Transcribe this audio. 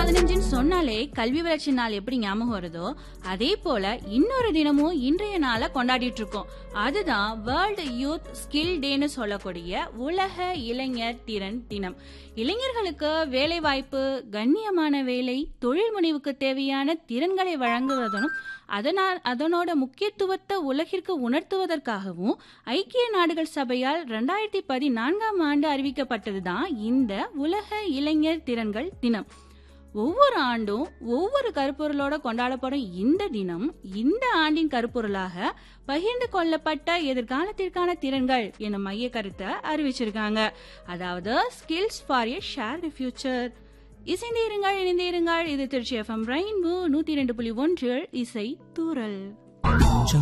பதினஞ்சுன்னு சொன்னாலே கல்வி வளர்ச்சி நாள் எப்படி ஞாபகம் வருதோ அதே போல இன்னொரு தினமும் இன்றைய நாளை கொண்டாடிட்டு இருக்கோம் அதுதான் வேர்ல்டு யூத் ஸ்கில் டேன்னு சொல்லக்கூடிய உலக இளைஞர் திறன் தினம் இளைஞர்களுக்கு வேலை வாய்ப்பு கண்ணியமான வேலை தொழில் முனைவுக்கு தேவையான திறன்களை வழங்குவதும் அதனால் அதனோட முக்கியத்துவத்தை உலகிற்கு உணர்த்துவதற்காகவும் ஐக்கிய நாடுகள் சபையால் ரெண்டாயிரத்தி பதினான்காம் ஆண்டு அறிவிக்கப்பட்டதுதான் இந்த உலக இளைஞர் திறன்கள் தினம் ஒவ்வொரு ஆண்டும் ஒவ்வொரு கருப்பொருளோட கொண்டாடப்படும் இந்த தினம் இந்த ஆண்டின் கருப்பொருளாக பகிர்ந்து கொள்ளப்பட்ட எதிர்காலத்திற்கான திறன்கள் எனும் மைய கருத்தை அறிவிச்சிருக்காங்க அதாவது skills for a share future இசைந்தீருங்கள் இணைந்தீருங்கள் இது திருச்சி எஃப்எம் ரெயின்போ நூத்தி ரெண்டு புள்ளி ஒன்று இசை தூரல்